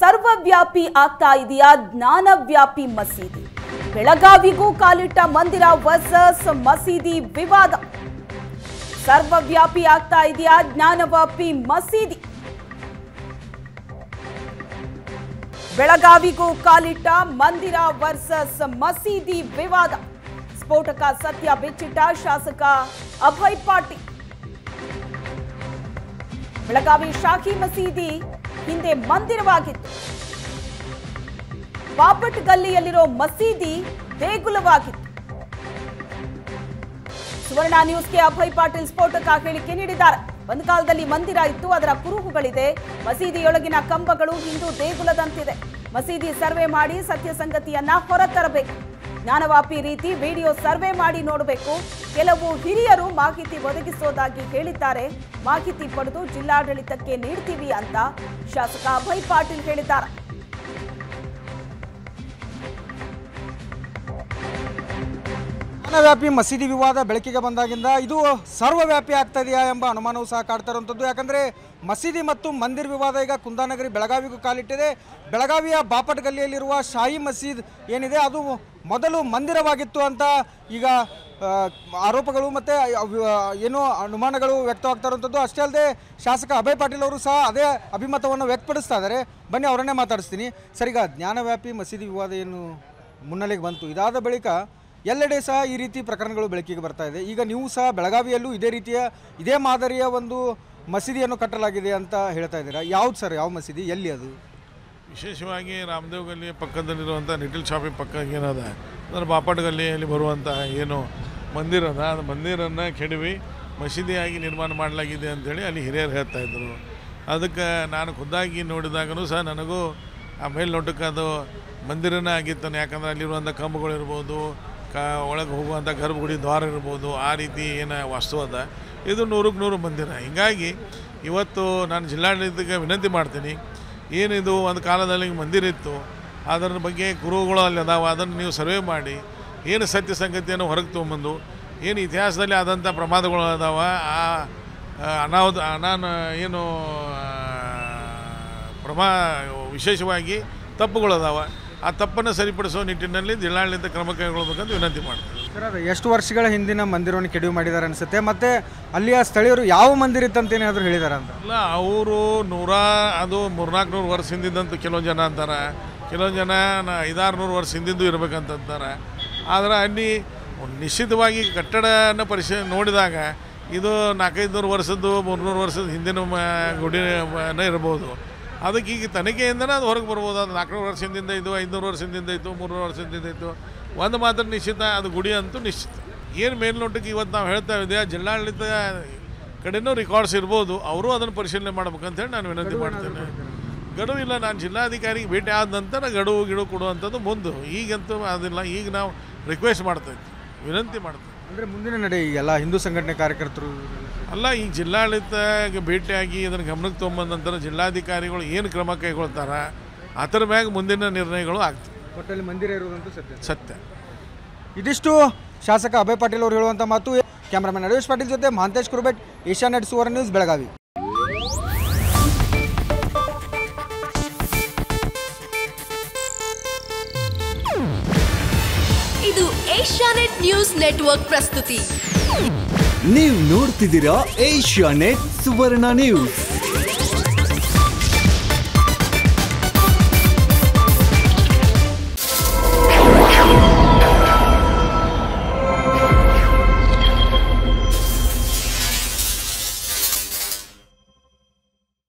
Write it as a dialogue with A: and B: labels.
A: ಸರ್ವವ್ಯಾಪಿ ಆಗ್ತಾ ಇದೆಯಾ ಜ್ಞಾನವ್ಯಾಪಿ ಮಸೀದಿ ಬೆಳಗಾವಿಗೂ ಕಾಲಿಟ್ಟ ಮಂದಿರ ವರ್ಸಸ್ ಮಸೀದಿ ವಿವಾದ ಸರ್ವವ್ಯಾಪಿ ಆಗ್ತಾ ಇದೆಯಾ ಜ್ಞಾನವ್ಯಾಪಿ ಮಸೀದಿ ಬೆಳಗಾವಿಗೂ ಕಾಲಿಟ್ಟ ಮಂದಿರ ವರ್ಸಸ್ ಮಸೀದಿ ವಿವಾದ ಸ್ಫೋಟಕ ಸತ್ಯ ಬಿಚ್ಚಿಟ್ಟ ಶಾಸಕ ಅಭಯ್ ಪಾಟೀಲ್ ಬೆಳಗಾವಿ ಶಾಖಿ ಮಸೀದಿ ಹಿಂದೆ ಮಂದಿರವಾಗಿತ್ತು ಬಾಪಟ್ ಗಲ್ಲಿಯಲ್ಲಿರೋ ಮಸೀದಿ ದೇಗುಲವಾಗಿತ್ತು ಸುವರ್ಣ ನ್ಯೂಸ್ಗೆ ಅಭಯ್ ಪಾಟೀಲ್ ಸ್ಫೋಟಕ ಹೇಳಿಕೆ ನೀಡಿದ್ದಾರೆ ಒಂದು ಕಾಲದಲ್ಲಿ ಮಂದಿರ ಇತ್ತು ಅದರ ಕುರುಹುಗಳಿದೆ ಮಸೀದಿಯೊಳಗಿನ ಕಂಬಗಳು ಹಿಂದೂ ದೇಗುಲದಂತಿದೆ ಮಸೀದಿ ಸರ್ವೆ ಮಾಡಿ ಸತ್ಯ ಸಂಗತಿಯನ್ನ ಹೊರತರಬೇಕು ಜ್ಞಾನವಾಪಿ ರೀತಿ ವಿಡಿಯೋ ಸರ್ವೆ ಮಾಡಿ ನೋಡಬೇಕು ಕೆಲವು ಹಿರಿಯರು ಮಾಹಿತಿ ಒದಗಿಸೋದಾಗಿ ಹೇಳಿದ್ದಾರೆ ಮಾಹಿತಿ ಪಡೆದು ಜಿಲ್ಲಾಡಳಿತಕ್ಕೆ ನೀಡ್ತೀವಿ ಅಂತ ಶಾಸಕ ಅಭಯ್ ಪಾಟೀಲ್ ಹೇಳಿದ್ದಾರೆ
B: ಜ್ಞಾನವ್ಯಾಪಿ ಮಸೀದಿ ವಿವಾದ ಬೆಳಕಿಗೆ ಬಂದಾಗಿಂದ ಇದು ಸರ್ವವ್ಯಾಪಿ ಆಗ್ತಾ ಇದೆಯಾ ಎಂಬ ಅನುಮಾನವೂ ಸಹ ಕಾಡ್ತಾ ಇರುವಂಥದ್ದು ಯಾಕಂದರೆ ಮಸೀದಿ ಮತ್ತು ಮಂದಿರ ವಿವಾದ ಈಗ ಕುಂದಾನಗರಿ ಬೆಳಗಾವಿಗೂ ಕಾಲಿಟ್ಟಿದೆ ಬೆಳಗಾವಿಯ ಬಾಪಟ್ ಗಲ್ಲಿಯಲ್ಲಿರುವ ಶಾಹಿ ಮಸೀದ್ ಏನಿದೆ ಅದು ಮೊದಲು ಮಂದಿರವಾಗಿತ್ತು ಅಂತ ಈಗ ಆ, ಆರೋಪಗಳು ಮತ್ತು ಏನು ಅನುಮಾನಗಳು ವ್ಯಕ್ತವಾಗ್ತಾ ಇರುವಂಥದ್ದು ಅಷ್ಟೇ ಅಲ್ಲದೆ ಶಾಸಕ ಅಭಯ್ ಪಾಟೀಲ್ ಅವರು ಸಹ ಅದೇ ಅಭಿಮತವನ್ನು ವ್ಯಕ್ತಪಡಿಸ್ತಾ ಇದ್ದಾರೆ ಬನ್ನಿ ಅವರನ್ನೇ ಮಾತಾಡಿಸ್ತೀನಿ ಸರ್ ಈಗ ಜ್ಞಾನವ್ಯಾಪಿ ಮಸೀದಿ ವಿವಾದ ಏನು ಮುನ್ನೆಲೆಗೆ ಬಂತು ಇದಾದ ಬಳಿಕ ಎಲ್ಲೆಡೆ ಸಹ ಈ ರೀತಿ ಪ್ರಕರಣಗಳು ಬೆಳಕಿಗೆ ಬರ್ತಾ ಇದೆ ಈಗ ನೀವು ಸಹ ಬೆಳಗಾವಿಯಲ್ಲೂ ಇದೇ ರೀತಿಯ ಇದೇ ಮಾದರಿಯ ಒಂದು ಮಸೀದಿಯನ್ನು ಕಟ್ಟಲಾಗಿದೆ ಅಂತ ಹೇಳ್ತಾ ಇದ್ದೀರಾ ಯಾವ್ದು ಸರ್ ಯಾವ ಮಸೀದಿ ಎಲ್ಲಿ ಅದು
C: ವಿಶೇಷವಾಗಿ ರಾಮದೇವ್ ಗಲ್ಲಿಯ ಪಕ್ಕದಲ್ಲಿರುವಂಥ ನಿಟಿಲ್ ಶಾಪಿಂಗ್ ಪಕ್ಕ ಏನದ ಅಂದ್ರೆ ಬಾಪಟ್ ಗಲ್ಲಿಯಲ್ಲಿ ಬರುವಂಥ ಏನು ಮಂದಿರ ಅದ ಅದು ಮಂದಿರನ್ನು ಕೆಡವಿ ಮಸೀದಿಯಾಗಿ ನಿರ್ಮಾಣ ಮಾಡಲಾಗಿದೆ ಅಂಥೇಳಿ ಅಲ್ಲಿ ಹಿರಿಯರು ಹೇಳ್ತಾ ಇದ್ದರು ಅದಕ್ಕೆ ನಾನು ಖುದ್ದಾಗಿ ನೋಡಿದಾಗಲೂ ಸಹ ನನಗೂ ಆ ಮೇಲ್ನೋಟಕ್ಕೆ ಅದು ಮಂದಿರನೇ ಆಗಿತ್ತು ಯಾಕಂದ್ರೆ ಅಲ್ಲಿರುವಂಥ ಕಂಬಗಳಿರ್ಬೋದು ಕ ಒಳಗೆ ಹೋಗುವಂಥ ಗರ್ಭಗುಡಿ ದ್ವಾರ ಇರ್ಬೋದು ಆ ರೀತಿ ಏನು ವಾಸ್ತು ಅದ ಇದು ನೂರಕ್ಕೆ ನೂರು ಮಂದಿರ ಹೀಗಾಗಿ ಇವತ್ತು ನಾನು ಜಿಲ್ಲಾಡಳಿತಕ್ಕೆ ವಿನಂತಿ ಮಾಡ್ತೀನಿ ಏನಿದು ಒಂದು ಕಾಲದಲ್ಲಿ ಹಿಂಗೆ ಮಂದಿರ ಇತ್ತು ಅದರ ಬಗ್ಗೆ ಗುರುಗಳು ಅಲ್ಲಿ ಅದಾವ ಅದನ್ನು ನೀವು ಸರ್ವೆ ಮಾಡಿ ಏನು ಸತ್ಯ ಸಂಗತಿಯನ್ನು ಹೊರಗೆ ತೊಗೊಂಬಂದು ಏನು ಇತಿಹಾಸದಲ್ಲಿ ಆದಂಥ ಪ್ರಮಾದಗಳು ಅದಾವ ಆ ಆ, ಅನಾಹುತ ಅನಾನ ಏನು ಆ, ಪ್ರಮಾ ವಿಶೇಷವಾಗಿ ತಪ್ಪುಗಳು ಅದಾವ ಆ ತಪ್ಪನ್ನು ಸರಿಪಡಿಸೋ ನಿಟ್ಟಿನಲ್ಲಿ ಜಿಲ್ಲಾಡಳಿತ ಕ್ರಮ ಕೈಗೊಳ್ಬೇಕಂತ ವಿನಂತಿ ಮಾಡ್ತೀನಿ
B: ಸರ್ ಅದು ಎಷ್ಟು ವರ್ಷಗಳ ಹಿಂದಿನ ಮಂದಿರವನ್ನು ಕೆಡವು ಮಾಡಿದ್ದಾರೆ ಅನಿಸುತ್ತೆ ಮತ್ತು ಅಲ್ಲಿಯ ಸ್ಥಳೀಯರು ಯಾವ ಮಂದಿರ ಇತ್ತಂತ ಏನಾದರೂ ಹೇಳಿದಾರೆ ಅಂತ
C: ಅಲ್ಲ ಅವರು ನೂರ ಅದು ಮೂರ್ನಾಲ್ಕು ನೂರು ವರ್ಷ ಹಿಂದಿದ್ದಂತೂ ಕೆಲವೊಂದು ಜನ ಅಂತಾರೆ ಕೆಲವೊಂದು ಜನ ನ- ಐದಾರು ನೂರು ವರ್ಷ ಹಿಂದಿಂದು ಇರ್ಬೇಕಂತ ಅಂತಾರೆ ಆದರೆ ಅಲ್ಲಿ ಒಂದು ನಿಶ್ಚಿತವಾಗಿ ಕಟ್ಟಡನ ಪರಿಶೀಲನೆ ನೋಡಿದಾಗ ಇದು ನಾಲ್ಕೈದು ನೂರು ವರ್ಷದ್ದು ಮೂರ್ನೂರು ವರ್ಷದ ಹಿಂದಿನ ಮ- ಗುಡಿನೇ ಇರ್ಬೋದು ಅದಕ್ಕೆ ಈಗ ತನಿಖೆಯಿಂದನೇ ಅದು ಹೊರಗೆ ಬರ್ಬೋದು ಅದು ನಾಲ್ಕುನೂರು ವರ್ಷ ಹಿಂದಿಂದ ಇದು ಐದುನೂರು ವರ್ಷ ಹಿಂದಿಂದ ಇತ್ತು ಮೂರ್ನೂರು ವರ್ಷ ಹಿಂದಿಂದ ಇತ್ತು ಒಂದು ಮಾತ್ರ ನಿಶ್ಚಿತ ಅದು ಗುಡಿ ಅಂತೂ ನಿಶ್ಚಿತ ಏನು ಮೇಲ್ನೋಟಕ್ಕೆ ಇವತ್ತು ನಾವು ಹೇಳ್ತಾ ಇದ್ದೀವಿ ಜಿಲ್ಲಾಡಳಿತ ಕಡೆನೂ ರೆಕಾರ್ಡ್ಸ್ ಇರ್ಬೋದು ಅವರು ಅದನ್ನು ಪರಿಶೀಲನೆ ಮಾಡ್ಬೇಕಂತೇಳಿ ನಾನು ವಿನಂತಿ ಮಾಡ್ತೇನೆ ಗಡುವು ಇಲ್ಲ ನಾನು ಜಿಲ್ಲಾಧಿಕಾರಿಗೆ ಭೇಟಿ ಆದ ನಂತರ ಗಡುವು ಗಿಡುವು ಕೊಡುವಂಥದ್ದು ಮುಂದೆ ಈಗಂತೂ ಅದಿಲ್ಲ ಈಗ ನಾವು ರಿಕ್ವೆಸ್ಟ್ ಮಾಡ್ತಾ ಇದ್ವಿ ವಿನಂತಿ ಮಾಡ್ತೀವಿ
B: ಅಂದರೆ ಮುಂದಿನ ನಡೆ ಈ ಎಲ್ಲ ಹಿಂದೂ ಸಂಘಟನೆ ಕಾರ್ಯಕರ್ತರು
C: ಅಲ್ಲ ಈ ಜಿಲ್ಲಾಡಳಿತಗೆ ಭೇಟಿಯಾಗಿ ಇದನ್ನು ಗಮನಕ್ಕೆ ತೊಗೊಂಬಂದ ನಂತರ ಜಿಲ್ಲಾಧಿಕಾರಿಗಳು ಏನು ಕ್ರಮ ಕೈಗೊಳ್ತಾರ ಅದರ ಮ್ಯಾಗ ಮುಂದಿನ ನಿರ್ಣಯಗಳು ಆಗ್ತವೆ
B: ಒಟ್ಟಲ್ಲಿ ಮಂದಿರ ಇರುವುದಂತೂ ಸತ್ಯ
C: ಸತ್ಯ
B: ಇದಿಷ್ಟು ಶಾಸಕ ಅಭಯ್ ಪಾಟೀಲ್ ಅವರು ಹೇಳುವಂಥ ಮಾತು ಕ್ಯಾಮ್ರಾಮನ್ ನರೇಶ್ ಪಾಟೀಲ್ ಜೊತೆ ಮಹಾಂತೇಶ್ ಕುರುಬೆಟ್ ಏಷ್ಯಾನೆಟ್ ಸುವರ್ಣ ನ್ಯೂಸ್ ಬೆಳಗಾವಿ
D: ಇದು ಏಷ್ಯಾನೆಟ್ ನ್ಯೂಸ್ ನೆಟ್ವರ್ಕ್ ಪ್ರಸ್ತುತಿ
E: ನೀವು ನೋಡ್ತಿದ್ದೀರಾ ಏಷ್ಯಾ ನೆಟ್ ಸುವರ್ಣ ನ್ಯೂಸ್